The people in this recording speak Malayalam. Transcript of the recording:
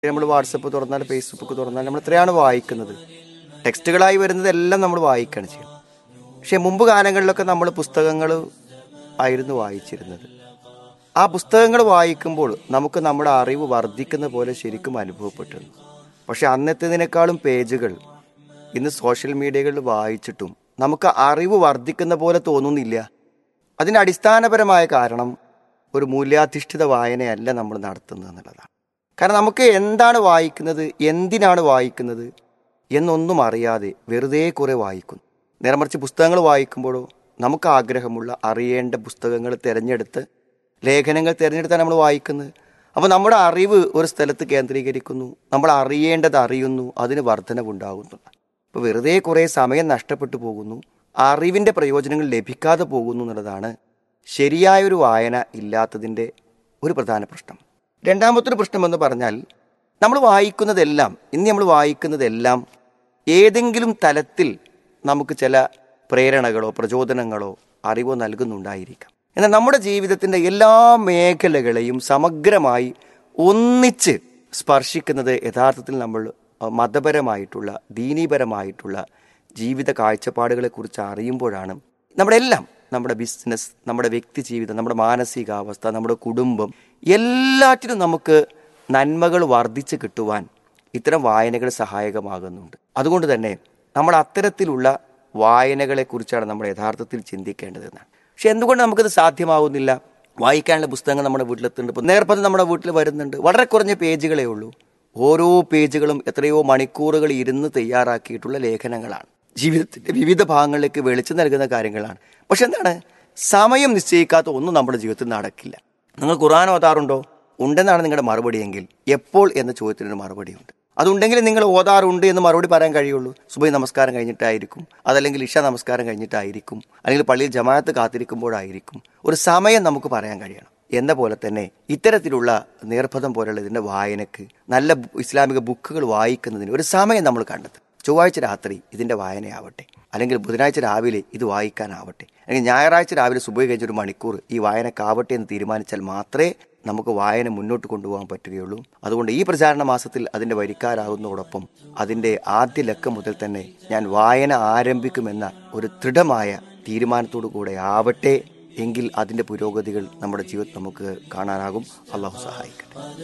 നമ്മൾ വാട്സപ്പ് തുറന്നാൽ ഫേസ്ബുക്ക് തുറന്നാൽ നമ്മൾ എത്രയാണ് വായിക്കുന്നത് ടെക്സ്റ്റുകളായി വരുന്നതെല്ലാം നമ്മൾ വായിക്കുകയാണ് ചെയ്യുന്നത് പക്ഷെ മുമ്പ് കാലങ്ങളിലൊക്കെ നമ്മൾ പുസ്തകങ്ങൾ ആയിരുന്നു വായിച്ചിരുന്നത് ആ പുസ്തകങ്ങൾ വായിക്കുമ്പോൾ നമുക്ക് നമ്മുടെ അറിവ് വർദ്ധിക്കുന്ന പോലെ ശരിക്കും അനുഭവപ്പെട്ടിരുന്നു പക്ഷെ അന്നത്തേതിനേക്കാളും പേജുകൾ ഇന്ന് സോഷ്യൽ മീഡിയകളിൽ വായിച്ചിട്ടും നമുക്ക് അറിവ് വർദ്ധിക്കുന്ന പോലെ തോന്നുന്നില്ല അതിന് അടിസ്ഥാനപരമായ കാരണം ഒരു മൂല്യാധിഷ്ഠിത വായനയല്ല നമ്മൾ നടത്തുന്നത് എന്നുള്ളതാണ് കാരണം നമുക്ക് എന്താണ് വായിക്കുന്നത് എന്തിനാണ് വായിക്കുന്നത് എന്നൊന്നും അറിയാതെ വെറുതെ കുറെ വായിക്കുന്നു നേരമറിച്ച് പുസ്തകങ്ങൾ വായിക്കുമ്പോഴോ നമുക്ക് ആഗ്രഹമുള്ള അറിയേണ്ട പുസ്തകങ്ങൾ തിരഞ്ഞെടുത്ത് ലേഖനങ്ങൾ തിരഞ്ഞെടുത്താണ് നമ്മൾ വായിക്കുന്നത് അപ്പോൾ നമ്മുടെ അറിവ് ഒരു സ്ഥലത്ത് കേന്ദ്രീകരിക്കുന്നു നമ്മൾ അറിയേണ്ടത് അറിയുന്നു അതിന് വർധനവുണ്ടാകുന്നു അപ്പോൾ വെറുതെ കുറേ സമയം നഷ്ടപ്പെട്ടു പോകുന്നു അറിവിൻ്റെ പ്രയോജനങ്ങൾ ലഭിക്കാതെ പോകുന്നു എന്നുള്ളതാണ് ശരിയായൊരു വായന ഇല്ലാത്തതിൻ്റെ ഒരു പ്രധാന പ്രശ്നം രണ്ടാമത്തെ പ്രശ്നം എന്ന് പറഞ്ഞാൽ നമ്മൾ വായിക്കുന്നതെല്ലാം ഇന്ന് നമ്മൾ വായിക്കുന്നതെല്ലാം ഏതെങ്കിലും തലത്തിൽ നമുക്ക് ചില പ്രേരണകളോ പ്രചോദനങ്ങളോ അറിവോ നൽകുന്നുണ്ടായിരിക്കാം എന്നാൽ നമ്മുടെ ജീവിതത്തിൻ്റെ എല്ലാ മേഖലകളെയും സമഗ്രമായി ഒന്നിച്ച് സ്പർശിക്കുന്നത് യഥാർത്ഥത്തിൽ നമ്മൾ മതപരമായിട്ടുള്ള ദീനീപരമായിട്ടുള്ള ജീവിത കാഴ്ചപ്പാടുകളെക്കുറിച്ച് അറിയുമ്പോഴാണ് നമ്മുടെ എല്ലാം നമ്മുടെ ബിസിനസ് നമ്മുടെ വ്യക്തി ജീവിതം നമ്മുടെ മാനസികാവസ്ഥ നമ്മുടെ കുടുംബം എല്ലാറ്റിനും നമുക്ക് നന്മകൾ വർദ്ധിച്ച് കിട്ടുവാൻ ഇത്തരം വായനകൾ സഹായകമാകുന്നുണ്ട് അതുകൊണ്ട് തന്നെ നമ്മൾ അത്തരത്തിലുള്ള വായനകളെക്കുറിച്ചാണ് നമ്മൾ യഥാർത്ഥത്തിൽ ചിന്തിക്കേണ്ടതെന്നാണ് പക്ഷെ എന്തുകൊണ്ട് നമുക്കത് സാധ്യമാവുന്നില്ല വായിക്കാനുള്ള പുസ്തകങ്ങൾ നമ്മുടെ വീട്ടിലെത്തുന്നുണ്ട് ഇപ്പോൾ നേർപ്പത് നമ്മുടെ വീട്ടിൽ വരുന്നുണ്ട് വളരെ കുറഞ്ഞ പേജുകളേ ഉള്ളൂ ഓരോ പേജുകളും എത്രയോ മണിക്കൂറുകൾ ഇരുന്ന് തയ്യാറാക്കിയിട്ടുള്ള ലേഖനങ്ങളാണ് ജീവിതത്തിന്റെ വിവിധ ഭാഗങ്ങളിലേക്ക് വെളിച്ചം നൽകുന്ന കാര്യങ്ങളാണ് പക്ഷെ എന്താണ് സമയം നിശ്ചയിക്കാത്ത ഒന്നും നമ്മുടെ ജീവിതത്തിൽ നടക്കില്ല നിങ്ങൾ ഖുർആൻ ഓതാറുണ്ടോ ഉണ്ടെന്നാണ് നിങ്ങളുടെ മറുപടിയെങ്കിൽ എപ്പോൾ എന്ന ചോദ്യത്തിനൊരു മറുപടിയുണ്ട് അതുണ്ടെങ്കിൽ നിങ്ങൾ ഓതാറുണ്ട് എന്ന് മറുപടി പറയാൻ കഴിയുള്ളൂ സുബൈ നമസ്കാരം കഴിഞ്ഞിട്ടായിരിക്കും അതല്ലെങ്കിൽ ഇഷ നമസ്കാരം കഴിഞ്ഞിട്ടായിരിക്കും അല്ലെങ്കിൽ പള്ളിയിൽ ജമാഅത്ത് കാത്തിരിക്കുമ്പോഴായിരിക്കും ഒരു സമയം നമുക്ക് പറയാൻ കഴിയണം എന്ന പോലെ തന്നെ ഇത്തരത്തിലുള്ള നിർബന്ധം പോലുള്ള ഇതിന്റെ വായനക്ക് നല്ല ഇസ്ലാമിക ബുക്കുകൾ വായിക്കുന്നതിന് ഒരു സമയം നമ്മൾ കണ്ടെത്തും ചൊവ്വാഴ്ച രാത്രി ഇതിന്റെ വായനയാവട്ടെ അല്ലെങ്കിൽ ബുധനാഴ്ച രാവിലെ ഇത് വായിക്കാനാവട്ടെ അല്ലെങ്കിൽ ഞായറാഴ്ച രാവിലെ സുബൈ കഴിഞ്ഞ ഒരു മണിക്കൂർ ഈ വായനക്കാവട്ടെ എന്ന് തീരുമാനിച്ചാൽ മാത്രമേ നമുക്ക് വായന മുന്നോട്ട് കൊണ്ടുപോകാൻ പറ്റുകയുള്ളൂ അതുകൊണ്ട് ഈ പ്രചാരണ മാസത്തിൽ അതിന്റെ വരിക്കാരാകുന്നതോടൊപ്പം അതിന്റെ ആദ്യ ലക്കം മുതൽ തന്നെ ഞാൻ വായന ആരംഭിക്കുമെന്ന ഒരു ദൃഢമായ തീരുമാനത്തോടു കൂടെ ആവട്ടെ എങ്കിൽ അതിന്റെ പുരോഗതികൾ നമ്മുടെ ജീവിതത്തിൽ നമുക്ക് കാണാനാകും അള്ളാഹു സഹായിക്കട്ടെ